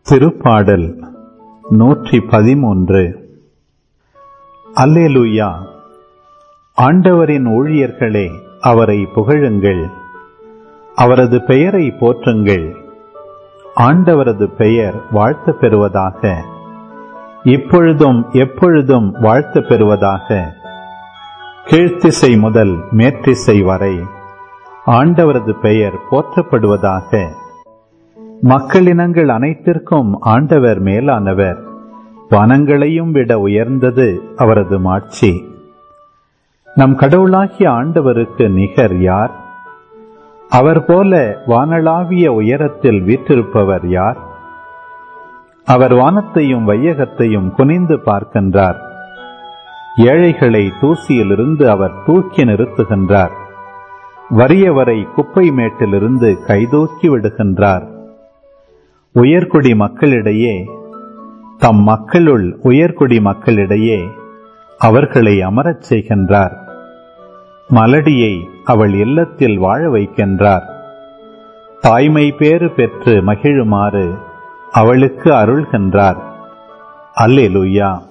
திருப்பாடல் நூற்றி பதிமூன்று அல்லேலூயா ஆண்டவரின் ஊழியர்களே அவரை புகழுங்கள் அவரது பெயரை போற்றுங்கள் ஆண்டவரது பெயர் வாழ்த்து பெறுவதாக இப்பொழுதும் எப்பொழுதும் வாழ்த்து பெறுவதாக கீழ்த்திசை முதல் மேற்றிசை வரை ஆண்டவரது பெயர் போற்றப்படுவதாக மக்களினங்கள் அனைத்திற்கும் ஆண்டவர் மேலானவர் வனங்களையும் விட உயர்ந்தது அவரது மாட்சி நம் கடவுளாகிய ஆண்டவருக்கு நிகர் யார் அவர் போல வானளாவிய உயரத்தில் வீற்றிருப்பவர் யார் அவர் வானத்தையும் வையகத்தையும் குனிந்து பார்க்கின்றார் ஏழைகளை தூசியிலிருந்து அவர் தூக்கி நிறுத்துகின்றார் வறியவரை குப்பை மேட்டிலிருந்து கைதூக்கி விடுகின்றார் உயர்குடி மக்களிடையே தம் மக்களுள் உயர்குடி மக்களிடையே அவர்களை அமரச் செய்கின்றார் மலடியை அவள் இல்லத்தில் வாழ வைக்கின்றார் தாய்மை பேறு பெற்று மகிழுமாறு அவளுக்கு அருள்கின்றார் அல்லேலூயா